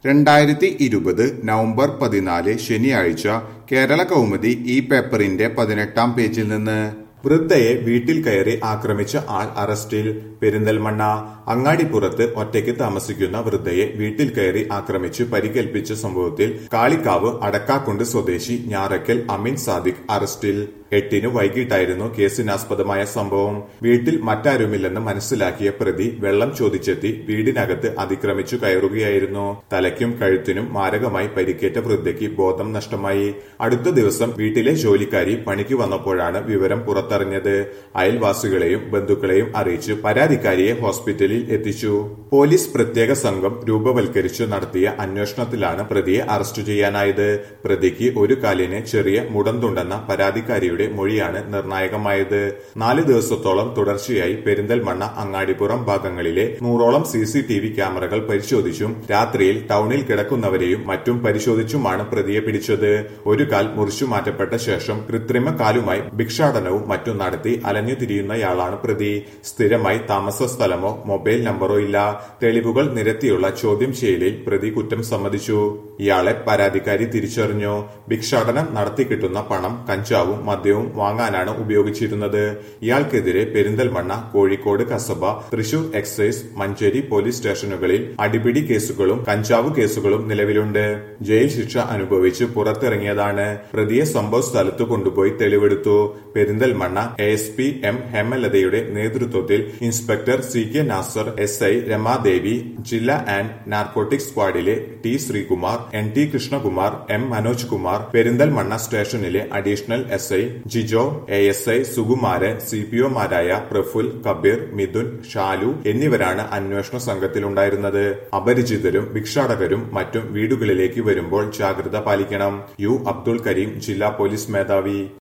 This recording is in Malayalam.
രണ്ടായിരത്തി ഇരുപത് നവംബർ പതിനാല് ശനിയാഴ്ച കേരള കൗമുദി ഈ പേപ്പറിന്റെ പതിനെട്ടാം പേജിൽ നിന്ന് വൃദ്ധയെ വീട്ടിൽ കയറി ആക്രമിച്ച ആൾ അറസ്റ്റിൽ പെരിന്തൽമണ്ണ അങ്ങാടിപ്പുറത്ത് ഒറ്റയ്ക്ക് താമസിക്കുന്ന വൃദ്ധയെ വീട്ടിൽ കയറി ആക്രമിച്ച് പരിക്കേൽപ്പിച്ച സംഭവത്തിൽ കാളിക്കാവ് അടക്കാക്കുണ്ട് സ്വദേശി ഞാറക്കൽ അമീൻ സാദിഖ് അറസ്റ്റിൽ എട്ടിന് വൈകിട്ടായിരുന്നു കേസിനാസ്പദമായ സംഭവം വീട്ടിൽ മറ്റാരുമില്ലെന്ന് മനസ്സിലാക്കിയ പ്രതി വെള്ളം ചോദിച്ചെത്തി വീടിനകത്ത് അതിക്രമിച്ചു കയറുകയായിരുന്നു തലയ്ക്കും കഴുത്തിനും മാരകമായി പരിക്കേറ്റ വൃദ്ധയ്ക്ക് ബോധം നഷ്ടമായി അടുത്ത ദിവസം വീട്ടിലെ ജോലിക്കാരി പണിക്ക് വന്നപ്പോഴാണ് വിവരം പുറത്തറിഞ്ഞത് അയൽവാസികളെയും ബന്ധുക്കളെയും അറിയിച്ച് പരാതിക്കാരിയെ ഹോസ്പിറ്റലിൽ എത്തിച്ചു പോലീസ് പ്രത്യേക സംഘം രൂപവൽക്കരിച്ചു നടത്തിയ അന്വേഷണത്തിലാണ് പ്രതിയെ അറസ്റ്റ് ചെയ്യാനായത് പ്രതിക്ക് ഒരു കാലിന് ചെറിയ മുടന്തുണ്ടെന്ന പരാതിക്കാരിയുടെ മൊഴിയാണ് നിർണായകമായത് നാല് ദിവസത്തോളം തുടർച്ചയായി പെരിന്തൽമണ്ണ അങ്ങാടിപ്പുറം ഭാഗങ്ങളിലെ നൂറോളം സി സി ടി വി ക്യാമറകൾ പരിശോധിച്ചും രാത്രിയിൽ ടൗണിൽ കിടക്കുന്നവരെയും മറ്റും പരിശോധിച്ചുമാണ് പ്രതിയെ പിടിച്ചത് ഒരു കാൽ മുറിച്ചു മാറ്റപ്പെട്ട ശേഷം കൃത്രിമ കാലുമായി ഭിക്ഷാടനവും മറ്റും നടത്തി അലഞ്ഞു തിരിയുന്നയാളാണ് പ്രതി സ്ഥിരമായി താമസ സ്ഥലമോ മൊബൈൽ നമ്പറോ ഇല്ല തെളിവുകൾ നിരത്തിയുള്ള ചോദ്യം ചെയ്യലിൽ പ്രതി കുറ്റം സമ്മതിച്ചു ഇയാളെ പരാതിക്കാരി തിരിച്ചറിഞ്ഞു ഭിക്ഷാടനം നടത്തി കിട്ടുന്ന പണം കഞ്ചാവും മദ്യവും വാങ്ങാനാണ് ഉപയോഗിച്ചിരുന്നത് ഇയാൾക്കെതിരെ പെരിന്തൽമണ്ണ കോഴിക്കോട് കസബ തൃശൂർ എക്സൈസ് മഞ്ചേരി പോലീസ് സ്റ്റേഷനുകളിൽ അടിപിടി കേസുകളും കഞ്ചാവ് കേസുകളും നിലവിലുണ്ട് ജയിൽ ശിക്ഷ അനുഭവിച്ച് പുറത്തിറങ്ങിയതാണ് പ്രതിയെ സംഭവ സ്ഥലത്ത് കൊണ്ടുപോയി തെളിവെടുത്തു Perinthalmanna A S P M ഹേമലതയുടെ നേതൃത്വത്തിൽ inspector C K Nasar S I Ramadevi ജില്ലാ ആൻഡ് നാർക്കോട്ടിക് സ്ക്വാഡിലെ T Sreekumar N T Krishnakumar M Manoj Kumar Perinthalmanna സ്റ്റേഷനിലെ additional S I Jijo A S I Sukumaran C P ഒമാരായ പ്രഫുൽ കബീർ മിഥുൻ ഷാലു എന്നിവരാണ് അന്വേഷണ സംഘത്തിലുണ്ടായിരുന്നത് അപരിചിതരും ഭിക്ഷാടകരും മറ്റും വീടുകളിലേക്ക് വരുമ്പോൾ ജാഗ്രത പാലിക്കണം യു അബ്ദുൾ കരീം ജില്ലാ പോലീസ് മേധാവി